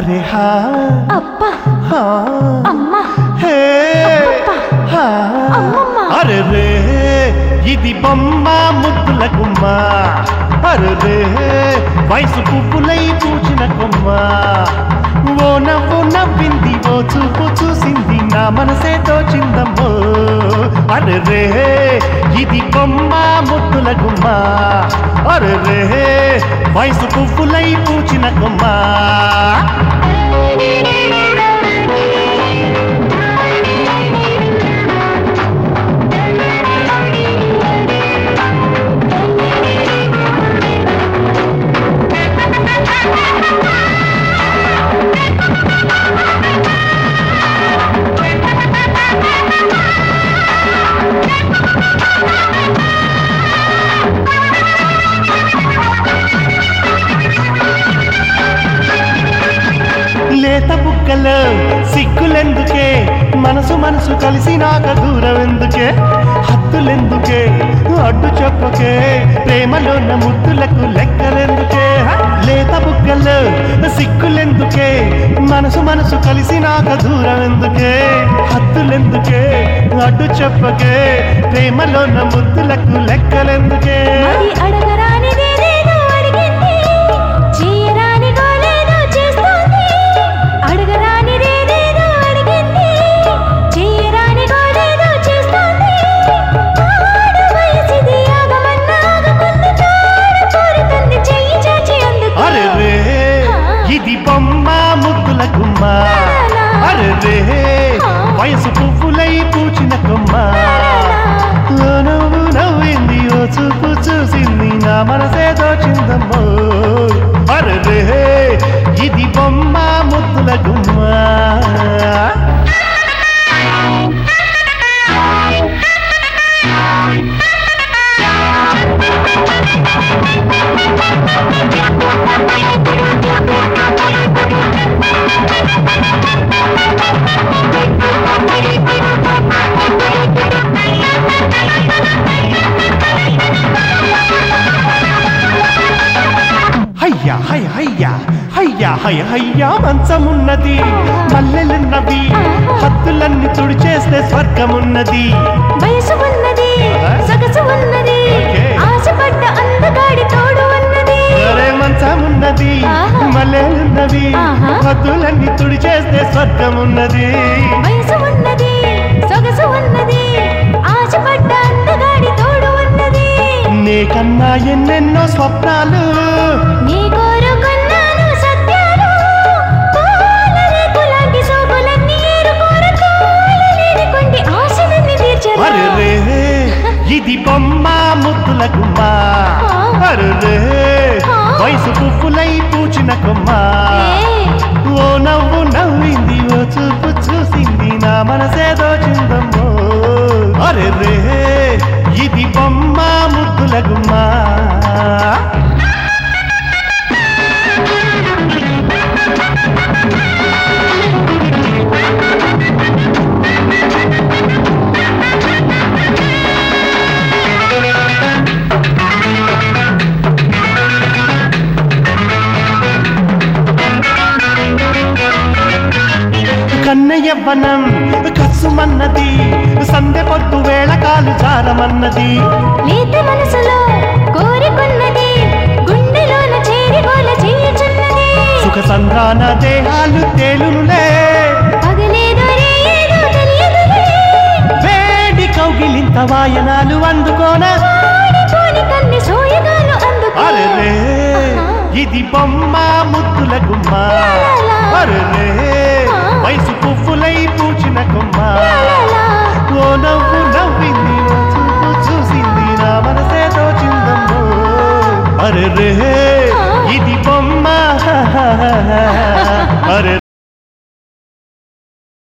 అరే హా అబ్బా హా అమ్మా హే హా అమ్మమ్మ. అరే రే ఇది బొమ్మ ముద్దుల గుమ్మ అరే రే వయసు పువ్వులై పూచిన కొమ్మ ఓ నవ్వు నవ్వింది ఓ చూపు చూసింది నా మనసే తోచిందమ్మో అరే రే ఇది బొమ్మ ముద్దుల గుమ్మ అరే రే వయసు పువ్వులై పూచిన కొమ్మ లేత బుక్కలో సిగ్గులెందుకే మనసు మనసు కలిసి నాక దూరం ఎందుకే హద్దులెందుకే అడ్డు చెప్పకే ప్రేమలోన ముద్దులకు లెక్కలెందుకే లేత బుక్కలో సిగ్గులెందుకే మనసు మనసు కలిసి నాక దూరం ఎందుకే హద్దులెందుకే అడ్డు చెప్పకే ప్రేమలోన ముద్దులకు లెక్కలెందుకే మరి అడగరానిదేదేదో అడిగింది చేయరాని గోలేదో చేస్తోంది అడగరానిదేదేదో అడిగింది చేయరాని గోలేదో చేస్తోంది ఆడ వయసిది ఆగమన్నా ఆగకుంది తార కోరుతుంది చెయ్యి చాచి అందుకో అరే రే ఇది బొమ్మ ముద్దుల గుమ్మ అరే రే వయసు పువ్వులై పూచిన కొమ్మ ఓ నవ్వు నవ్వింది ఓ చూపు చూసింది నా మనసే దోచిందమ్మో అరే రే ఇది బొమ్మ ముద్దుల గుమ్మ హయ్యా హయ హయ్యా హయ్యా హయ హయ్యా మంచమున్నది మల్లెలున్నవి హద్దులన్నీ తుడిచేస్తే స్వర్గమున్నది వయసు ఉన్నది సొగసు ఉన్నది ఓకే. ఆశపడ్డ అందగాడి తోడు ఉన్నది అరే మంచమున్నది ఆహా. మల్లెలున్నవి ఆహా. హద్దులన్నీ తుడిచేస్తే స్వర్గమున్నది వయసు ఉన్నది సొగసు ఉన్నది ఆశపడ్డ అందగాడి తోడు ఉన్నది నీకన్నా ఎన్నెన్నో స్వప్నాలు నీ కోరుకున్నాను సత్యాలు పూల రేకులాంటి సోకులన్నీ ఏరుకోరు తోలలేని కొండి ఆశలన్నీ తీర్చరా అరే రే ఇది బొమ్మ ముద్దుల గుమ్మ అరే రే వయసు పువ్వులై పూచిన కొమ్మ ఏ, ఓ నవ్వు నవ్వింది ఓ చూపు చూసింది నా మనసే దోచిందమ్మో అరే రే ఇది బొమ్మ ముద్దుల గుమ్మ కన్నయ్య వనం కసుమన్నది సందె పొద్దు వేళ కాలు జారమన్నది లేత మనసులో కోరికున్నది గుండెలోన చేరి గోల చేయుచున్నది సుఖ సంద్రాన దేహాలు తేలునులే పగలేదో రేయేదో తెలియదులే వేడి కౌగిలింత వాయనాలు అందుకోన వాడిపోని కన్ని సోయగాలు అందుకో అరే రే ఇది బొమ్మ ముద్దుల గుమ్మ అరే రే వయసు పువ్వులై పూచిన కొమ్మ లాలా. ఓ నవ్వు నవ్వింది ఓ చూపు చూసింది నా మనసే దోచిందమ్మో అరే రే ఇది బొమ్మ అరే